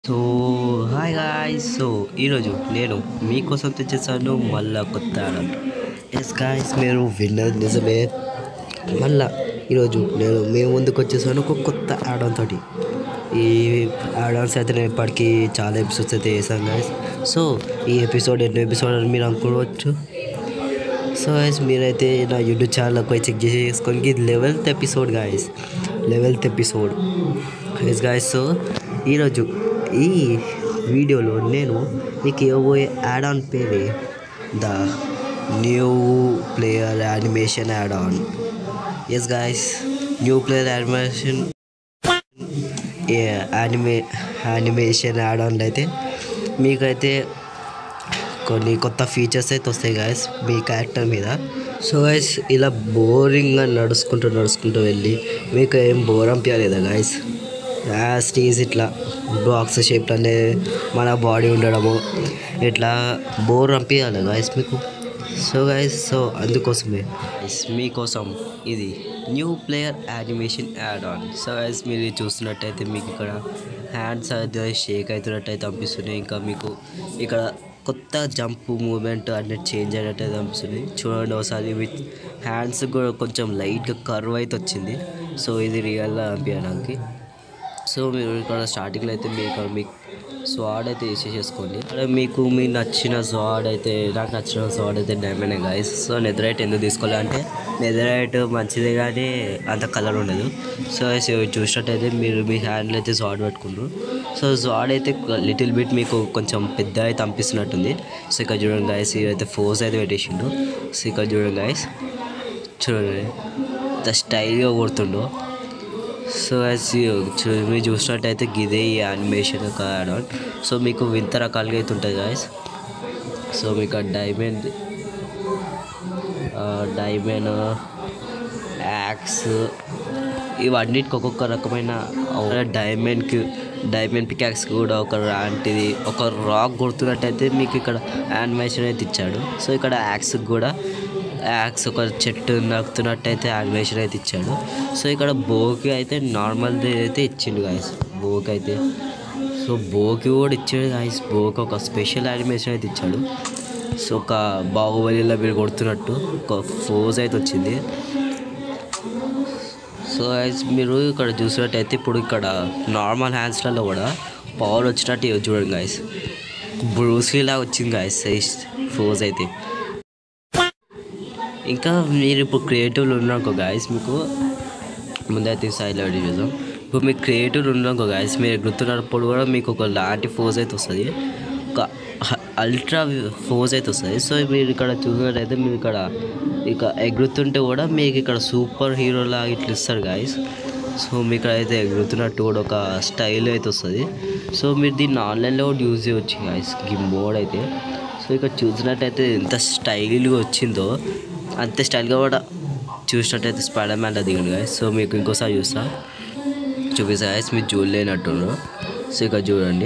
so hi guys so ఈరోజు నేను మీకోసం తెచ్చేసాను మళ్ళా కొత్త ఆడన్ ఎస్ గాయస్ మీరు విన్నర్ నిజమే మళ్ళా ఈరోజు నేను మీ ముందుకు వచ్చేసాను ఒక కొత్త ఆడన్ తోటి ఈ ఆడాన్స్ అయితే నేను ఇప్పటికీ చాలా ఎపిసోడ్స్ అయితే చేశాను గాయస్ సో ఈ ఎపిసోడ్ ఎన్నో ఎపిసోడ్ అని మీరు అనుకోవచ్చు సో గైస్ మీరైతే నా యూట్యూబ్ ఛానల్ పోయి చెక్ చేసి చేసుకోండి ఇది eleventh episode guys eleventh episode yes guys so ఈరోజు ఈ వీడియోలో నేను మీకు ఇవ్వబోయే యాడ్ ఆన్ పేరే the new player animation add on yes guys new player animation anime animation add ఆన్లు అయితే మీకైతే కొన్ని కొత్త ఫీచర్స్ అయితే వస్తాయి గాయస్ మీ క్యారెక్టర్ మీద సో గైస్ ఇలా బోరింగ్గా నడుచుకుంటూ నడుచుకుంటూ వెళ్ళి మీకు ఏం బోర్ అనిపించలేదా గాయస్ యాస్టీస్ ఇట్లా బాక్స్ షేప్లోనే మన బాడీ ఉండడము ఇట్లా బోర్ అనిపించాలి గాయస్ మీకు సో గైస్ సో అందుకోసమే Guys, మీకోసం ఇది new player animation add on so guys మీరు ఇది చూస్తున్నట్టయితే మీకు ఇక్కడ హ్యాండ్స్ అయితే షేక్ అవుతున్నట్టయితే అనిపిస్తున్నాయి ఇంకా మీకు ఇక్కడ కొత్త జంప్ మూమెంట్ అనేది చేంజ్ అయినట్టయితే అనిపిస్తుంది చూడండి ఒకసారి విత్ హ్యాండ్స్ కూడా కొంచెం లైట్గా కర్వ్ అయితే వచ్చింది సో ఇది రియల్గా అనిపించడానికి సో మీరు ఇక్కడ స్టార్టింగ్లో అయితే మీకు మీకు స్వాడ్ అయితే వేసేసేసుకోండి అక్కడ మీకు మీ నచ్చిన స్వాడ్ అయితే నాకు నచ్చిన స్వాడ్ అయితే డైమండ్ గాయస్ సో నెదరైట్ ఎందుకు తీసుకోవాలి అంటే నెదరైట్ మంచిదే కానీ అంత కలర్ ఉండదు సో సో చూసినట్టయితే మీరు మీ హ్యాండ్లో అయితే స్వాడ్ పెట్టుకుంటారు సో స్వాడ్ అయితే లిటిల్ బిట్ మీకు కొంచెం పెద్ద అయితే అనిపిస్తున్నట్టుంది సో ఇక్కడ చూడండి గాయస్ అయితే ఫోర్స్ అయితే పెట్టేసిండు సో ఇక్కడ చూడండి గాయస్ చూడండి ఇంత స్టైల్గా కొడుతుండో సో యాజ్ మీరు చూసినట్టయితే గిదే ఈ యానిమేషన్ ఒక యాడ్ ఆన్ సో మీకు వింత రకాలుగా అయితే ఉంటుంది గాయస్ సో మీకు ఆ డైమండ్ డైమండ్ యాక్స్ ఇవన్నిటికి ఒక్కొక్క రకమైన డైమండ్కి డైమండ్ పికాక్స్ కూడా ఒక లాంటిది ఒక రాక్ కొడుతున్నట్టయితే మీకు ఇక్కడ యానిమేషన్ అయితే ఇచ్చాడు సో ఇక్కడ యాక్స్కి కూడా యాక్స్ ఒక చెట్టు నరుకుతున్నట్టయితే యానిమేషన్ అయితే ఇచ్చాడు సో ఇక్కడ బోకి అయితే నార్మల్ది అయితే ఇచ్చిండు గాయస్ బోకి అయితే సో బోకి కూడా ఇచ్చాడు గాయస్ బోకి ఒక స్పెషల్ యానిమేషన్ అయితే ఇచ్చాడు సో ఒక బాహుబలిలో మీరు కొడుతున్నట్టు ఒక ఫోజ్ అయితే వచ్చింది సో గైస్ మీరు ఇక్కడ చూసినట్టయితే ఇప్పుడు ఇక్కడ నార్మల్ హ్యాండ్స్లలో కూడా పవర్ వచ్చినట్టు ఇవి చూడండి గాయస్ బ్రూస్లీలా వచ్చింది గాయస్ ఫోజ్ అయితే ఇంకా మీరు ఇప్పుడు క్రియేటివ్లు ఉన్నారనుకో గాయస్ మీకు ముందైతే సైడ్లో చూద్దాం ఇప్పుడు మీకు క్రియేటివ్ ఉన్నారనుకో గాయస్ మీరు ఎగురుతున్నప్పుడు కూడా మీకు ఒక లాంటి ఫోజ్ అయితే వస్తుంది ఒక అల్ట్రా ఫోజ్ అయితే వస్తుంది సో మీరు ఇక్కడ చూసినట్టయితే మీరు ఇక్కడ ఇక ఎగురుతుంటే కూడా మీకు ఇక్కడ సూపర్ హీరోలా ఇట్లా ఇస్తారు గాయస్ సో మీకు అయితే ఎగురుతున్నట్టు కూడా ఒక స్టైల్ అయితే వస్తుంది సో మీరు దీన్ని ఆన్లైన్లో కూడా యూజ్ చేయవచ్చు గాయస్ ఈ మోడ్ అయితే సో ఇక్కడ చూసినట్టయితే ఎంత స్టైల్గా వచ్చిందో అంతే స్టైల్గా కూడా చూసినట్టయితే స్పైడర్ మ్యాన్లో దిగండి గాయస్ సో మీకు ఇంకోసారి చూస్తా చూపిస్తా గాయస్ మీరు చూడలేనట్టున్నారు సో ఇక్కడ చూడండి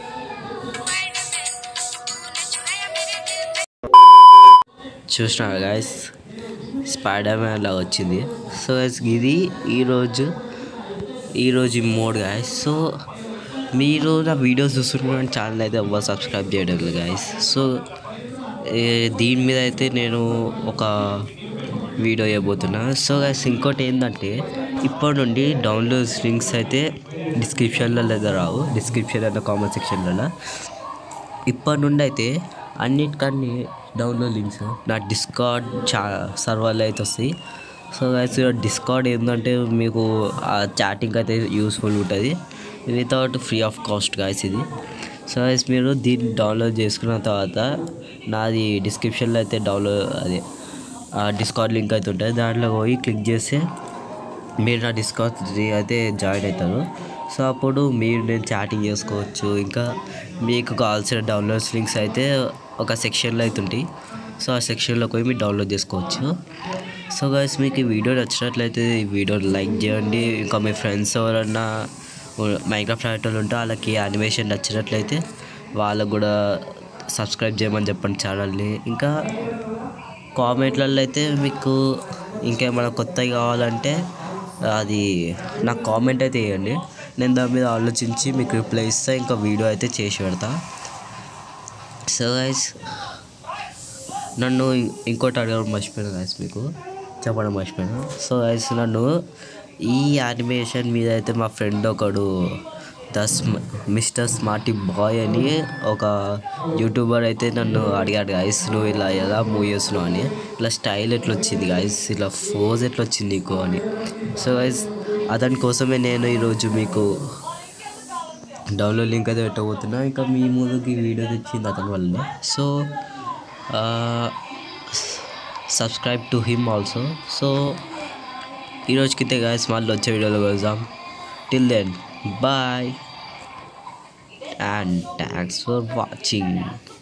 చూసినారు గాయస్ స్పైడర్ మ్యాన్ లాగా వచ్చింది సో గైస్ ఇది ఈరోజు ఈరోజు ఈ మోడ్ గాయస్ సో మీరు నా వీడియోస్ చూస్తున్న ఛానల్ అయితే ఎవ్వరు సబ్స్క్రైబ్ చేయడం లేదు గాయస్ సో ఏ- దీని మీద అయితే నేను ఒక వీడియో చేయబోతున్నా సో గైస్ ఇంకోటి ఏంటంటే ఇప్పటి నుండి డౌన్లోడ్ లింక్స్ అయితే డిస్క్రిప్షన్లో లేదా రావు డిస్క్రిప్షన్ అన్న కామెంట్ సెక్షన్లలో ఇప్పటి నుండి అయితే అన్నిటికన్నీ డౌన్లోడ్ లింక్స్ నా డిస్కార్డ్ చా సర్వర్లో అయితే వస్తాయి సో గైస్ డిస్కార్డ్ ఏంటంటే మీకు ఆ చాటింగ్ అయితే యూస్ఫుల్ ఉంటుంది without free of cost guys ఇది సో గైస్ మీరు దీన్ని డౌన్లోడ్ చేసుకున్న తర్వాత నాది డిస్క్రిప్షన్లో అయితే డౌన్లోడ్ అదే ఆ డిస్కార్డ్ లింక్ అయితే ఉంటుంది దాంట్లో పోయి క్లిక్ చేస్తే మీరు నా డిస్కౌంట్ అయితే జాయిన్ అవుతారు సో అప్పుడు మీరు నేను చాటింగ్ చేసుకోవచ్చు ఇంకా మీకు కావాల్సిన డౌన్లోడ్స్ లింక్స్ అయితే ఒక సెక్షన్లో అయితే ఉంటాయి సో ఆ సెక్షన్లోకి పోయి మీరు డౌన్లోడ్ చేసుకోవచ్చు సో గైస్ మీకు ఈ వీడియో నచ్చినట్లయితే ఈ వీడియోని లైక్ చేయండి ఇంకా మీ ఫ్రెండ్స్ ఎవరన్నా మైక్రాఫ్ట్ ఆడేటోళ్ళు ఉంటే వాళ్ళకి యానిమేషన్ నచ్చినట్లయితే వాళ్ళకు కూడా సబ్స్క్రైబ్ చేయమని చెప్పండి ఛానల్ని ఇంకా కామెంట్లలో అయితే మీకు ఇంకేమైనా కొత్తవి కావాలంటే అది నాకు కామెంట్ అయితే వేయండి నేను దాని మీద ఆలోచించి మీకు రిప్లై ఇస్తా ఇంకా వీడియో అయితే చేసి పెడతా సో గైస్ నన్ను ఇం- ఇంకోటి అడగడం మర్చిపోయాను గైస్ మీకు చెప్పడం మర్చిపోయాను సో గైస్ నన్ను ఈ యానిమేషన్ మీద అయితే మా ఫ్రెండ్ ఒకడు ద స్మ మిస్టర్ స్మార్టీ బాయ్ అని ఒక యూట్యూబర్ అయితే నన్ను అడిగాడు గాయస్ నువ్వు ఇలా ఎలా మూవ్ చేస్తున్నావు అని ఇట్లా స్టైల్ ఎట్లా వచ్చింది గాయస్ ఇలా ఫోజ్ ఎట్లా వచ్చింది నీకు అని సో గైస్ అతని కోసమే నేను ఈరోజు మీకు డౌన్లోడ్ లింక్ అయితే పెట్టబోతున్నా ఇంకా మీ ముందుకి వీడియో తెచ్చింది అతని వల్లనే so subscribe to him also so ఈరోజుకైతే గాయస్ మళ్ళీ వచ్చే వీడియోలో కలుద్దాం till then bye and thanks for watching